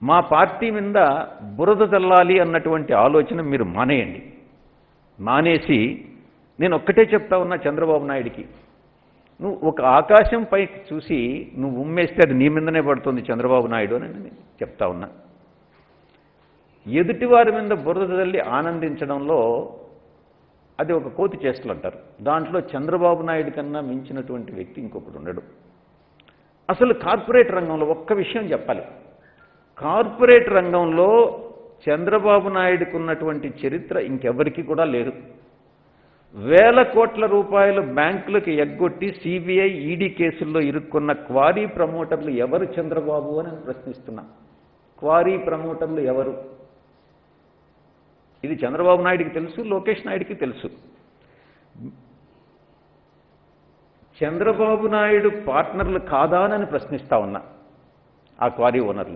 మా పార్టీ మీద బురద చల్లాలి అన్నటువంటి ఆలోచన మీరు మానేయండి మానేసి నేను ఒక్కటే చెప్తా ఉన్నా చంద్రబాబు నాయుడికి నువ్వు ఒక ఆకాశం పైకి చూసి నువ్వు ఉమ్మేస్తే అది నీ మీదనే పడుతుంది చంద్రబాబు నాయుడు అని నేను చెప్తా ఉన్నా ఎదుటివారి మీద బురద తల్లి ఆనందించడంలో అది ఒక కోతి చేష్టలు అంటారు దాంట్లో చంద్రబాబు నాయుడు కన్నా మించినటువంటి వ్యక్తి ఇంకొకటి ఉండడు అసలు కార్పొరేట్ రంగంలో ఒక్క విషయం చెప్పాలి కార్పొరేట్ రంగంలో చంద్రబాబు నాయుడుకు ఉన్నటువంటి చరిత్ర ఇంకెవరికి కూడా లేదు వేల కోట్ల రూపాయలు బ్యాంకులకు ఎగ్గొట్టి సిబిఐ ఈడీ కేసుల్లో ఇరుక్కున్న క్వారీ ప్రమోటర్లు ఎవరు చంద్రబాబు అని నేను ప్రశ్నిస్తున్నా క్వారీ ప్రమోటర్లు ఎవరు ఇది చంద్రబాబు నాయుడికి తెలుసు లోకేష్ నాయుడికి తెలుసు చంద్రబాబు నాయుడు పార్ట్నర్లు కాదా అని ప్రశ్నిస్తా ఉన్నా ఆ క్వారీ ఓనర్లు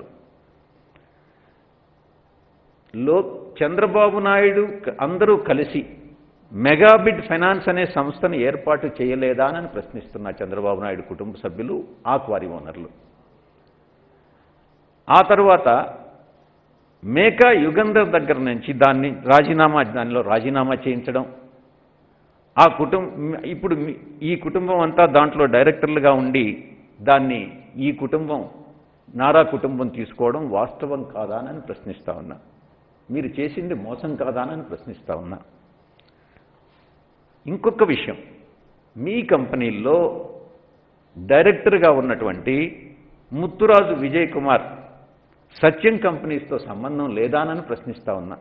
లో చంద్రబాబు నాయుడు క- అందరూ కలిసి మెగాబిడ్ ఫైనాన్స్ అనే సంస్థను ఏర్పాటు చేయలేదా అని ప్రశ్నిస్తున్నా చంద్రబాబు నాయుడు కుటుంబ సభ్యులు ఆ క్వారీ ఓనర్లు ఆ తర్వాత మేకా యుగంధర్ దగ్గర నుంచి దాన్ని రాజీనామా దానిలో రాజీనామా చేయించడం ఆ కుటుంబం ఇప్పుడు మీ- ఈ కుటుంబం అంతా దాంట్లో డైరెక్టర్లుగా ఉండి దాన్ని ఈ కుటుంబం నారా కుటుంబం తీసుకోవడం వాస్తవం కాదా అని ప్రశ్నిస్తా ఉన్నా మీరు చేసింది మోసం కాదా అని ప్రశ్నిస్తా ఉన్నా ఇంకొక విషయం మీ కంపెనీల్లో డైరెక్టర్గా ఉన్నటువంటి ముత్తురాజు విజయ్ కుమార్ సత్యం కంపెనీస్తో సంబంధం లేదా అని ప్రశ్నిస్తా ఉన్నా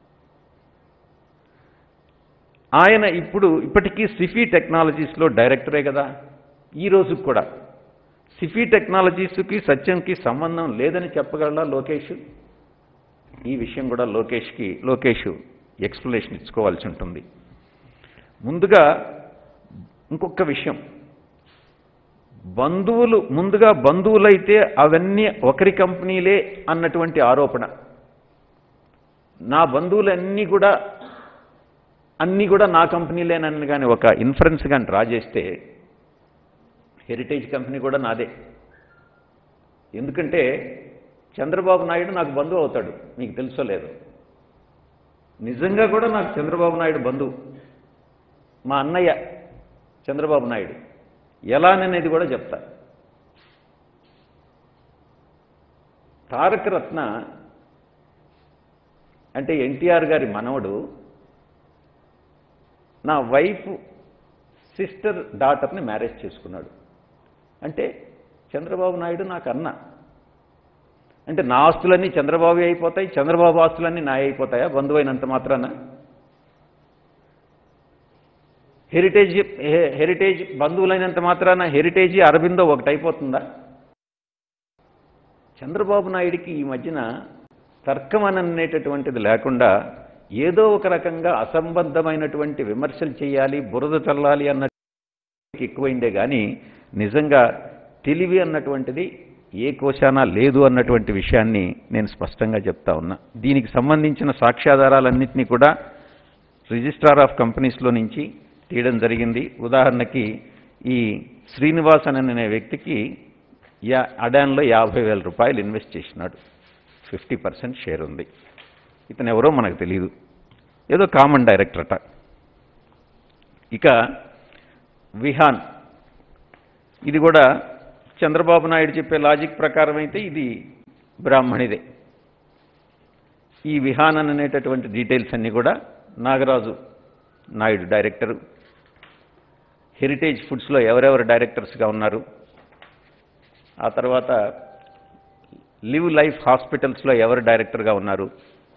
ఆయన ఇప్పుడు ఇప్పటికీ సిఫీ టెక్నాలజీస్లో డైరెక్టరే కదా ఈ రోజు కూడా సిఫీ టెక్నాలజీస్కి సత్యంకి సంబంధం లేదని చెప్పగలరా లోకేష్ ఈ విషయం కూడా లోకేష్కి లోకేష్ ఎక్స్ప్లెనేషన్ ఇచ్చుకోవాల్సి ఉంటుంది ముందుగా ఇంకొక విషయం బంధువులు ముందుగా బంధువులైతే అవన్నీ ఒకరి కంపెనీలే అన్నటువంటి ఆరోపణ నా బంధువులన్నీ కూడా అన్నీ కూడా నా కంపెనీలేనని కానీ ఒక ఇన్ఫరెన్స్ కానీ డ్రా చేస్తే హెరిటేజ్ కంపెనీ కూడా నాదే ఎందుకంటే చంద్రబాబు నాయుడు నాకు బంధువు అవుతాడు మీకు తెలుసో లేదు నిజంగా కూడా నాకు చంద్రబాబు నాయుడు బంధువు మా అన్నయ్య చంద్రబాబు నాయుడు ఎలా అనేది కూడా చెప్తా తారక రత్న అంటే ఎన్టీఆర్ గారి మనవడు నా వైఫ్ సిస్టర్ డాటర్ని మ్యారేజ్ చేసుకున్నాడు అంటే చంద్రబాబు నాయుడు నాకు అన్న అంటే నా ఆస్తులన్నీ చంద్రబాబు అయిపోతాయి చంద్రబాబు ఆస్తులన్నీ నా అయిపోతాయా బంధువైనంత మాత్రాన హెరిటేజ్ హె- హెరిటేజ్ బంధువులైనంత మాత్రాన హెరిటేజ్ అరబిందో ఒకటి అయిపోతుందా చంద్రబాబు నాయుడికి ఈ మధ్యన తర్కం అని అనేటటువంటిది లేకుండా ఏదో ఒక రకంగా అసంబద్ధమైనటువంటి విమర్శలు చేయాలి బురద చల్లాలి అన్న ఎక్కువైందే కానీ నిజంగా తెలివి అన్నటువంటిది ఏ కోశానా లేదు అన్నటువంటి విషయాన్ని నేను స్పష్టంగా చెప్తా ఉన్నా దీనికి సంబంధించిన సాక్ష్యాధారాలన్నింటినీ కూడా రిజిస్ట్రార్ ఆఫ్ కంపెనీస్లో నుంచి తీయడం జరిగింది ఉదాహరణకి ఈ శ్రీనివాస్ అని అనే వ్యక్తికి యా అడాన్లో యాభై వేల రూపాయలు ఇన్వెస్ట్ చేసినాడు ఫిఫ్టీ పర్సెంట్ షేర్ ఉంది ఇతను ఎవరో మనకు తెలియదు ఏదో కామన్ డైరెక్టర్ అట ఇక విహాన్ ఇది కూడా చంద్రబాబు నాయుడు చెప్పే లాజిక్ ప్రకారం అయితే ఇది బ్రాహ్మణిదే ఈ విహానన్ అనేటటువంటి డీటెయిల్స్ అన్నీ కూడా నాగరాజు నాయుడు డైరెక్టరు హెరిటేజ్ ఫుడ్స్లో ఎవరెవరు డైరెక్టర్స్గా ఉన్నారు ఆ తర్వాత లివ్ లైఫ్ హాస్పిటల్స్లో ఎవరు డైరెక్టర్గా ఉన్నారు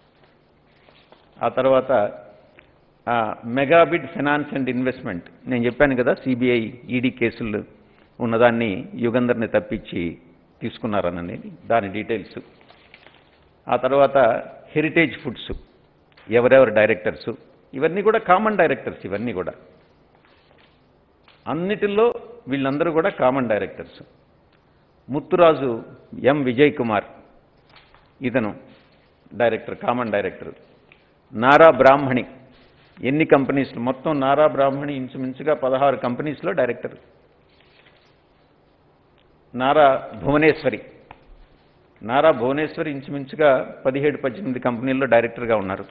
ఆ తర్వాత ఆ, మెగాబిడ్ ఫైనాన్స్ అండ్ ఇన్వెస్ట్మెంట్ నేను చెప్పాను కదా సిబిఐ ఈడీ కేసులు ఉన్నదాన్ని యుగంధర్ని తప్పించి తీసుకున్నారననేది దాని డీటెయిల్స్ ఆ తర్వాత హెరిటేజ్ ఫుడ్స్ ఎవరెవరు డైరెక్టర్స్ ఇవన్నీ కూడా కామన్ డైరెక్టర్స్ ఇవన్నీ కూడా అన్నిటిలో వీళ్ళందరూ కూడా common directors Muthuraju M Vijay Kumar ఇతను director common director Nara Brahmani ఎన్ని కంపెనీస్లో మొత్తం నారా బ్రాహ్మణి ఇంచుమించుగా పదహారు కంపెనీస్లో డైరెక్టర్ నారా భువనేశ్వరి నారా భువనేశ్వర్ ఇంచుమించుగా పదిహేడు పద్దెనిమిది కంపెనీల్లో డైరెక్టర్గా ఉన్నారు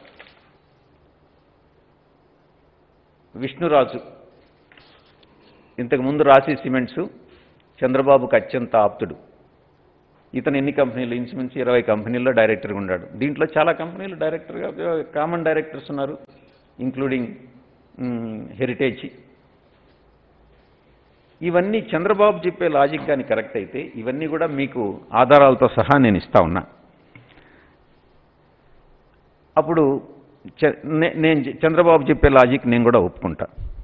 విష్ణురాజు ఇంతకు ముందు రాశి సిమెంట్స్ చంద్రబాబుకు అత్యంత ఆప్తుడు ఇతను ఎన్ని కంపెనీలు ఇంచుమించు ఇరవై కంపెనీల్లో డైరెక్టర్గా ఉన్నాడు దీంట్లో చాలా కంపెనీలు డైరెక్టర్గా కామన్ డైరెక్టర్స్ ఉన్నారు ఇంక్లూడింగ్ హెరిటేజ్ ఇవన్నీ చంద్రబాబు చెప్పే లాజిక్ కానీ కరెక్ట్ అయితే ఇవన్నీ కూడా మీకు ఆధారాలతో సహా నేను ఇస్తా ఉన్నా అప్పుడు చ- నే- నేను చె- చంద్రబాబు చెప్పే లాజిక్ నేను కూడా ఒప్పుకుంటా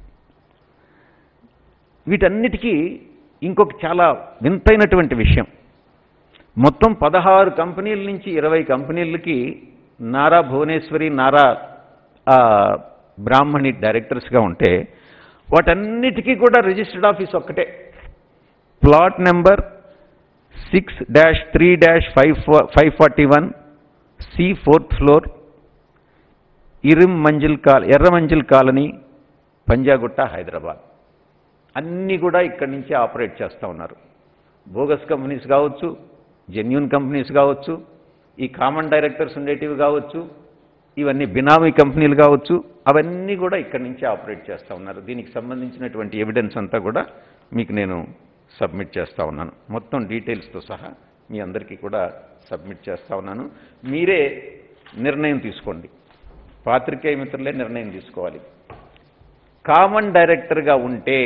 వీటన్నిటికీ ఇంకొక చాలా వింతైనటువంటి విషయం మొత్తం పదహారు కంపెనీల నుంచి ఇరవై కంపెనీలకి నారా భువనేశ్వరి నారా ఆ, బ్రాహ్మణి డైరెక్టర్స్గా ఉంటే వాటన్నిటికీ కూడా రిజిస్టర్డ్ ఆఫీస్ ఒక్కటే plot number six dash three dash five five forty one C fourth floor Irrum Manzil కాల్ ఎర్ర మంజిల్ కాలనీ పంజాగుట్ట హైదరాబాద్ అన్నీ కూడా ఇక్కడి నుంచి ఆపరేట్ చేస్తూ ఉన్నారు బోగస్ కంపెనీస్ కావచ్చు జెన్యున్ కంపెనీస్ కావచ్చు ఈ కామన్ డైరెక్టర్స్ ఉండేటివి కావచ్చు ఇవన్నీ బినామీ కంపెనీలు కావచ్చు అవన్నీ కూడా ఇక్కడి నుంచి ఆపరేట్ చేస్తూ ఉన్నారు దీనికి సంబంధించినటువంటి ఎవిడెన్స్ అంతా కూడా మీకు నేను సబ్మిట్ చేస్తూ ఉన్నాను మొత్తం డీటెయిల్స్తో సహా మీ అందరికీ కూడా సబ్మిట్ చేస్తూ ఉన్నాను మీరే నిర్ణయం తీసుకోండి పాత్రికేయ మిత్రులే నిర్ణయం తీసుకోవాలి కామన్ డైరెక్టర్గా ఉంటే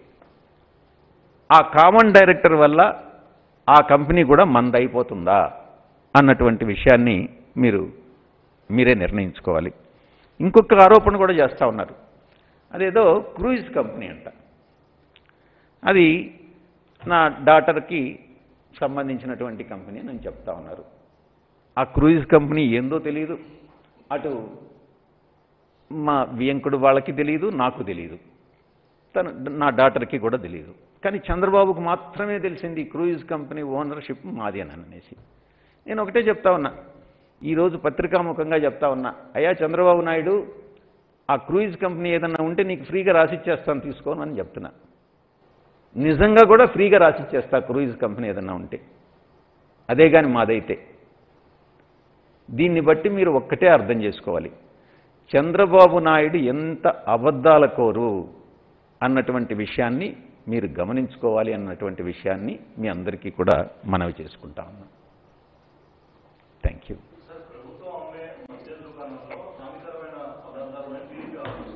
ఆ కామన్ డైరెక్టర్ వల్ల ఆ కంపెనీ కూడా మంద అయిపోతుందా అన్నటువంటి విషయాన్ని మీరు మీరే నిర్ణయించుకోవాలి ఇంకొక ఆరోపణ కూడా చేస్తూ ఉన్నారు అదేదో క్రూయిజ్ కంపెనీ అంట అది నా డాటర్కి సంబంధించినటువంటి కంపెనీ అని చెప్తా ఉన్నారు ఆ క్రూయిజ్ కంపెనీ ఏందో తెలియదు అటు మా వియంకుడు వాళ్ళకి తెలియదు నాకు తెలియదు తను నా డాటర్కి కూడా తెలియదు కానీ చంద్రబాబుకు మాత్రమే తెలిసింది ఈ క్రూయిజ్ కంపెనీ ఓనర్షిప్ మాది అని అనేసి నేను ఒకటే చెప్తా ఉన్నా ఈరోజు పత్రికాముఖంగా చెప్తా ఉన్నా అయ్యా చంద్రబాబు నాయుడు ఆ క్రూయిజ్ కంపెనీ ఏదన్నా ఉంటే నీకు ఫ్రీగా రాసిచ్చేస్తాను తీసుకోను అని చెప్తున్నా నిజంగా కూడా ఫ్రీగా రాసిచ్చేస్తా క్రూయిజ్ కంపెనీ ఏదన్నా ఉంటే అదే కానీ మాదైతే దీన్ని బట్టి మీరు ఒక్కటే అర్థం చేసుకోవాలి చంద్రబాబు నాయుడు ఎంత అబద్ధాల కోరు అన్నటువంటి విషయాన్ని మీరు గమనించుకోవాలి అన్నటువంటి విషయాన్ని మీ అందరికీ కూడా మనవి చేసుకుంటా ఉన్నాం థ్యాంక్ యూ సార్ ప్రభుత్వం అమ్మే మద్య దుకాణంలో హానికరమైన పదార్థాలు ఫీల్ కావచ్చు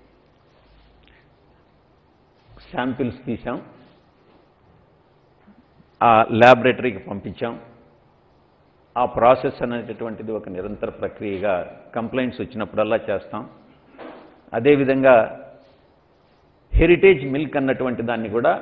శాంపిల్స్ తీసాం ఆ ల్యాబొరేటరీకి పంపించాం ఆ ప్రాసెస్ అనేటటువంటిది ఒక నిరంతర ప్రక్రియగా కంప్లైంట్స్ వచ్చినప్పుడల్లా చేస్తాం అదేవిధంగా హెరిటేజ్ మిల్క్ అన్నటువంటి దాన్ని కూడా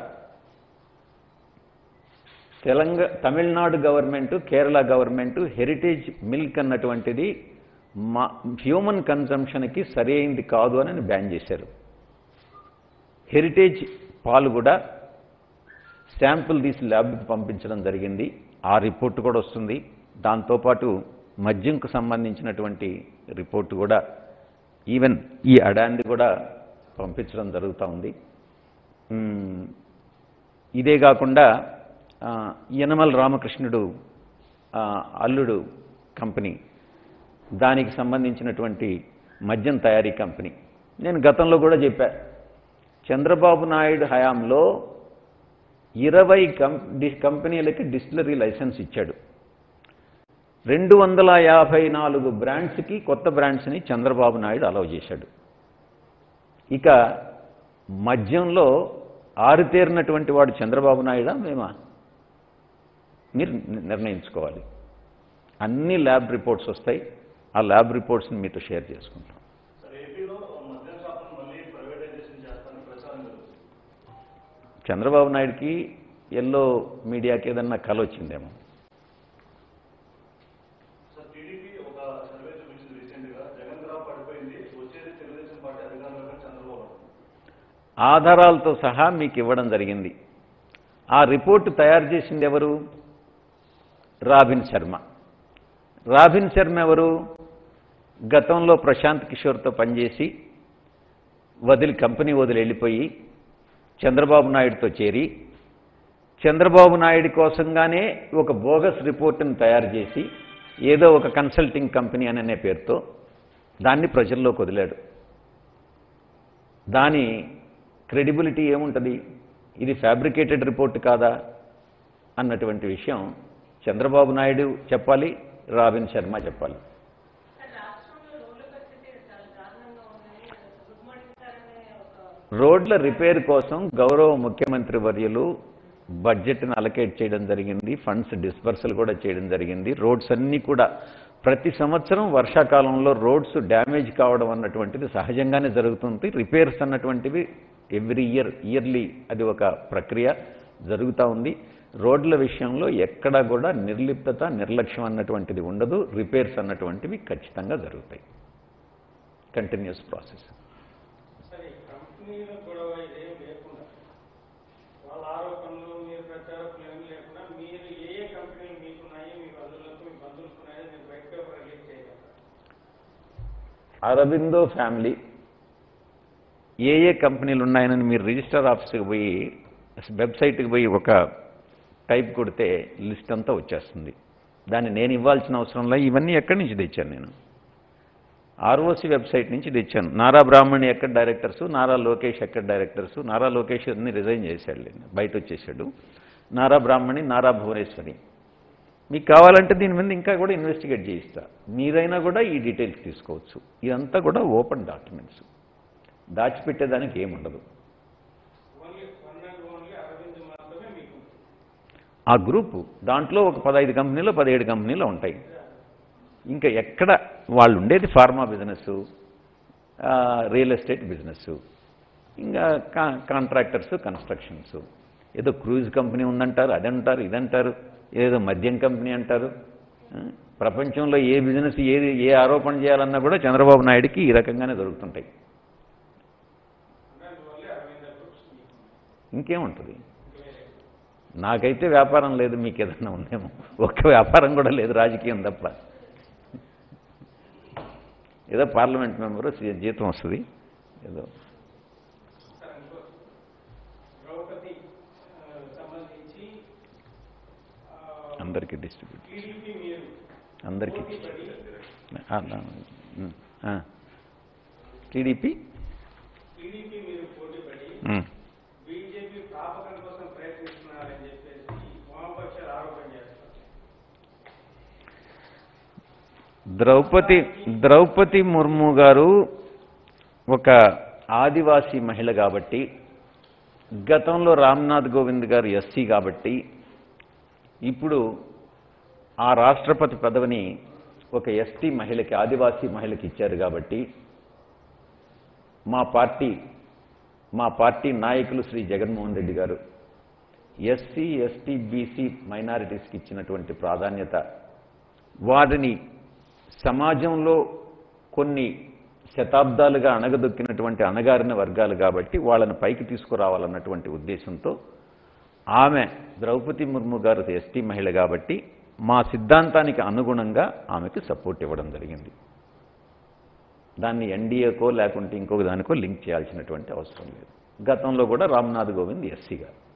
Telangana Tamil Nadu government Kerala government Heritage milk అన్నటువంటిది మా హ్యూమన్ కన్జంప్షన్కి సరైంది కాదు అని బ్యాన్ చేశారు హెరిటేజ్ పాలు కూడా శాంపుల్ తీసి ల్యాబ్కి పంపించడం జరిగింది ఆ రిపోర్ట్ కూడా వస్తుంది దాంతోపాటు మద్యంకు సంబంధించినటువంటి రిపోర్ట్ కూడా ఈవెన్ ఈ అడాంది కూడా పంపించడం జరుగుతూ ఉంది మ్మ్. ఇదే కాకుండా ఆ, యనమల రామకృష్ణుడు ఆ, అల్లుడు కంపెనీ దానికి సంబంధించినటువంటి మద్యం తయారీ కంపెనీ నేను గతంలో కూడా చెప్పా చంద్రబాబు నాయుడు హయాంలో ఇరవై కం డి- కంపెనీలకి డిస్టిలరీ లైసెన్స్ ఇచ్చాడు రెండు వందల యాభై నాలుగు బ్రాండ్స్కి కొత్త బ్రాండ్స్ని చంద్రబాబు నాయుడు అలౌ చేశాడు ఇక మద్యంలో ఆరితేరినటువంటి వాడు చంద్రబాబు నాయుడా మేమా మీరు ని- నిర్ణయించుకోవాలి అన్ని ల్యాబ్ రిపోర్ట్స్ వస్తాయి ఆ ల్యాబ్ రిపోర్ట్స్ని మీతో షేర్ చేసుకుంటాం సార్ ఏపీలో మద్యం షాపును మళ్ళీ ప్రైవేటైజేషన్ చేస్తానని ప్రచారం జరుగుతుంది చంద్రబాబు నాయుడికి ఎల్లో మీడియాకి ఏదన్నా కల వచ్చిందేమో సార్ టీడీపీ ఒక సర్వే చూపించింది రీసెంట్ గా జగన్ రావు పడిపోయింది వచ్చేది తెలుగుదేశం పార్టీ అధికారంలోకి చంద్రబాబు ఆధారాలతో సహా మీకు ఇవ్వడం జరిగింది ఆ రిపోర్టు తయారు చేసింది ఎవరు రాబిన్ శర్మ రాబిన్ శర్మ ఎవరు గతంలో ప్రశాంత్ కిషోర్తో పనిచేసి వదిలి కంపెనీ వదిలి వెళ్ళిపోయి చంద్రబాబు నాయుడుతో చేరి చంద్రబాబు నాయుడు కోసంగానే ఒక బోగస్ రిపోర్ట్ని తయారు చేసి ఏదో ఒక కన్సల్టింగ్ కంపెనీ అని అనే పేరుతో దాన్ని ప్రజల్లోకి వదిలాడు దాని క్రెడిబిలిటీ ఏముంటుంది ఇది ఫ్యాబ్రికేటెడ్ రిపోర్ట్ కాదా అన్నటువంటి విషయం చంద్రబాబు నాయుడు చెప్పాలి రాబిన్ శర్మ చెప్పాలి రాష్ట్రంలో రోడ్ల పరిస్థితి చాలా దారుణంగా ఉందని గుడ్ మార్నింగ్ సార్ అనే ఒక రోడ్ల రిపేర్ కోసం గౌరవ ముఖ్యమంత్రి వర్యులు బడ్జెట్ని అలకేట్ చేయడం జరిగింది ఫండ్స్ డిస్బర్సల్ కూడా చేయడం జరిగింది రోడ్స్ అన్నీ కూడా ప్రతి సంవత్సరం వర్షాకాలంలో రోడ్స్ డ్యామేజ్ కావడం అన్నటువంటిది సహజంగానే జరుగుతుంది రిపేర్స్ అన్నటువంటివి ఎవ్రీ ఇయర్ ఇయర్లీ అది ఒక ప్రక్రియ జరుగుతూ ఉంది రోడ్ల విషయంలో ఎక్కడా కూడా నిర్లిప్తత నిర్లక్ష్యం అన్నటువంటిది ఉండదు రిపేర్స్ అన్నటువంటివి ఖచ్చితంగా జరుగుతాయి కంటిన్యూస్ ప్రాసెస్ సరే కంపెనీల గొడవ ఇదేం లేకుండా వాళ్ళ ఆరోపణలు మీరు ప్రత్యారోపణలు ఏమీ లేకుండా మీరు ఏ ఏ కంపెనీలు మీకున్నాయి మీ బంధువులకు మీ బంధువులకు ఉన్నాయో మీరు బయట పేపర్ రిలీజ్ చేయగలరా అరవిందో ఫ్యామిలీ ఏ ఏ కంపెనీలు ఉన్నాయని మీరు రిజిస్టర్ ఆఫీస్కి పోయి వెబ్సైట్కి పోయి ఒక టైప్ కొడితే లిస్ట్ అంతా వచ్చేస్తుంది దాన్ని నేను ఇవ్వాల్సిన అవసరంలో ఇవన్నీ ఎక్కడి నుంచి తెచ్చాను నేను ఆర్ఓసి వెబ్సైట్ నుంచి తెచ్చాను నారా బ్రాహ్మణి ఎక్కడ డైరెక్టర్సు నారా లోకేష్ ఎక్కడ డైరెక్టర్సు నారా లోకేష్ అన్ని రిజైన్ చేశాడు లేండి బయట వచ్చేసాడు నారా బ్రాహ్మణి నారా భువనేశ్వరి మీకు కావాలంటే దీని మీద ఇంకా కూడా ఇన్వెస్టిగేట్ చేయిస్తా మీరైనా కూడా ఈ డీటెయిల్స్ తీసుకోవచ్చు ఇదంతా కూడా ఓపెన్ డాక్యుమెంట్స్ దాచిపెట్టేదానికి ఏముండదు only one and only Arvind మాత్రమే మీకు ఉంది. ఆ గ్రూపు దాంట్లో ఒక పదహైదు కంపెనీలు పదిహేడు కంపెనీలు ఉంటాయి ఇంకా ఎక్కడ వాళ్ళు ఉండేది pharma business real estate business ఇంకా కా కాంట్రాక్టర్స్ కన్స్ట్రక్షన్స్ ఏదో క్రూజ్ కంపెనీ ఉందంటారు అది అంటారు ఇదంటారు ఏదో మద్యం కంపెనీ అంటారు ఆ, ప్రపంచంలో ఏ బిజినెస్ ఏది ఏ ఆరోపణ చేయాలన్నా కూడా చంద్రబాబు నాయుడికి ఈ రకంగానే దొరుకుతుంటాయి అందువల్లే అరవింద గ్రూప్స్ మీకు ఉంది. ఇంకేముంటుంది నాకైతే వ్యాపారం లేదు మీకు ఏదన్నా ఉందేమో ఒక్క వ్యాపారం కూడా లేదు రాజకీయం తప్ప ఏదో పార్లమెంట్ మెంబరు సీ- జీతం వస్తుంది ఏదో సార్ ఇంకోటి ద్రౌపది ఆ, సంబంధించి అందరికీ డిస్ట్రిబ్యూట్ టీడీపీ మీరు అందరికీ పోటీపడి టీడీపీ టీడీపీ మీరు పోటీపడి బీజేపీ ప్రాపకం కోసం ప్రయత్నిస్తున్నారని చెప్పేసి వామపక్షాలు ఆరోపణ చేస్తారు ద్రౌపది ద్రౌపది ముర్ము గారు ఒక ఆదివాసీ మహిళ కాబట్టి గతంలో రామ్నాథ్ కోవింద్ గారు ఎస్సీ కాబట్టి ఇప్పుడు ఆ రాష్ట్రపతి పదవిని ఒక ఎస్టీ మహిళకి ఆదివాసీ మహిళకి ఇచ్చారు కాబట్టి మా పార్టీ మా పార్టీ నాయకులు శ్రీ జగన్మోహన్ రెడ్డి గారు ఎస్సీ ఎస్టీ బీసీ మైనారిటీస్కి ఇచ్చినటువంటి ప్రాధాన్యత వారిని సమాజంలో కొన్ని శతాబ్దాలుగా అణగదొక్కినటువంటి అణగారిన వర్గాలు కాబట్టి వాళ్ళని పైకి తీసుకురావాలన్నటువంటి ఉద్దేశంతో ఆమె ద్రౌపది ముర్ము గారు ఎస్టీ మహిళ కాబట్టి మా సిద్ధాంతానికి అనుగుణంగా ఆమెకు సపోర్ట్ ఇవ్వడం జరిగింది దాన్ని ఎన్డీఏకో లేకుంటే ఇంకొక దానికో లింక్ చేయాల్సినటువంటి అవసరం లేదు గతంలో కూడా రామ్నాథ్ కోవింద్ ఎస్సీగా